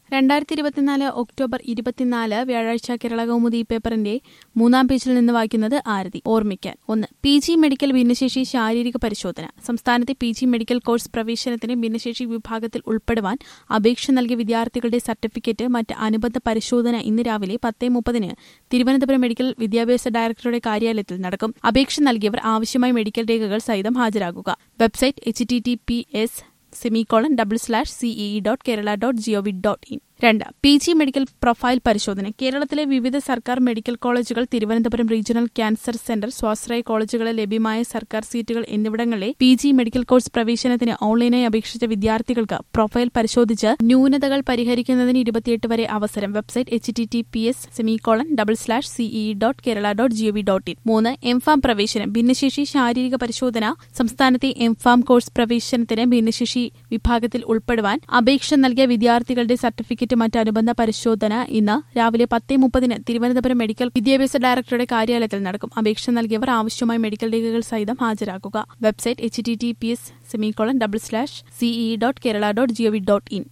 രണ്ടായിരത്തി ഇരുപത്തിനാല് ഒക്ടോബർ ഇരുപത്തിനാല് വ്യാഴാഴ്ച കേരള കൗമുദി പേപ്പറിന്റെ മൂന്നാം പേജിൽ നിന്ന് വായിക്കുന്നത് ആരതി ഓർമ്മിക്കാൻ ഒന്ന് പി ജി മെഡിക്കൽ ഭിന്നശേഷി ശാരീരിക പരിശോധന സംസ്ഥാനത്തെ പി ജി മെഡിക്കൽ കോഴ്സ് പ്രവേശനത്തിന് ഭിന്നശേഷി വിഭാഗത്തിൽ ഉൾപ്പെടുവാൻ അപേക്ഷ നൽകിയ വിദ്യാർത്ഥികളുടെ സർട്ടിഫിക്കറ്റ് മറ്റ് അനുബന്ധ പരിശോധന ഇന്ന് രാവിലെ പത്തേ മുപ്പതിന് തിരുവനന്തപുരം മെഡിക്കൽ വിദ്യാഭ്യാസ ഡയറക്ടറുടെ കാര്യാലയത്തിൽ നടക്കും അപേക്ഷ നൽകിയവർ ആവശ്യമായ മെഡിക്കൽ രേഖകൾ സഹിതം ഹാജരാകുക website H T T P S semicolon double slash CEE dot Kerala dot GOV dot in രണ്ട് പി ജി മെഡിക്കൽ പ്രൊഫൈൽ പരിശോധന കേരളത്തിലെ വിവിധ സർക്കാർ മെഡിക്കൽ കോളേജുകൾ തിരുവനന്തപുരം റീജിയണൽ ക്യാൻസർ സെന്റർ സ്വാശ്രയ കോളേജുകളിൽ ലഭ്യമായ സർക്കാർ സീറ്റുകൾ എന്നിവിടങ്ങളിലെ പി ജി മെഡിക്കൽ കോഴ്സ് പ്രവേശനത്തിന് ഓൺലൈനായി അപേക്ഷിച്ച വിദ്യാർത്ഥികൾക്ക് പ്രൊഫൈൽ പരിശോധിച്ച് ന്യൂനതകൾ പരിഹരിക്കുന്നതിന് ഇരുപത്തിയെട്ട് വരെ അവസരം website H T T P S semicolon double slash CEE dot Kerala dot GOV dot in മൂന്ന് എംഫാം പ്രവേശനം ഭിന്നശേഷി ശാരീരിക പരിശോധന സംസ്ഥാനത്തെ എംഫാം കോഴ്സ് പ്രവേശനത്തിന് ഭിന്നശേഷി വിഭാഗത്തിൽ ഉൾപ്പെടുവാൻ അപേക്ഷ നൽകിയ വിദ്യാർത്ഥികളുടെ സർട്ടിഫിക്കറ്റ് മറ്റ് അനുബന്ധ പരിശോധന ഇന്ന് രാവിലെ പത്തേ മുപ്പതിന് തിരുവനന്തപുരം മെഡിക്കൽ വിദ്യാഭ്യാസ ഡയറക്ടറുടെ കാര്യാലയത്തിൽ നടക്കും അപേക്ഷ നൽകിയവർ ആവശ്യമായ മെഡിക്കൽ രേഖകൾ സഹിതം ഹാജരാക്കുക website H T T P S semicolon double slash CE dot Kerala dot GOV dot in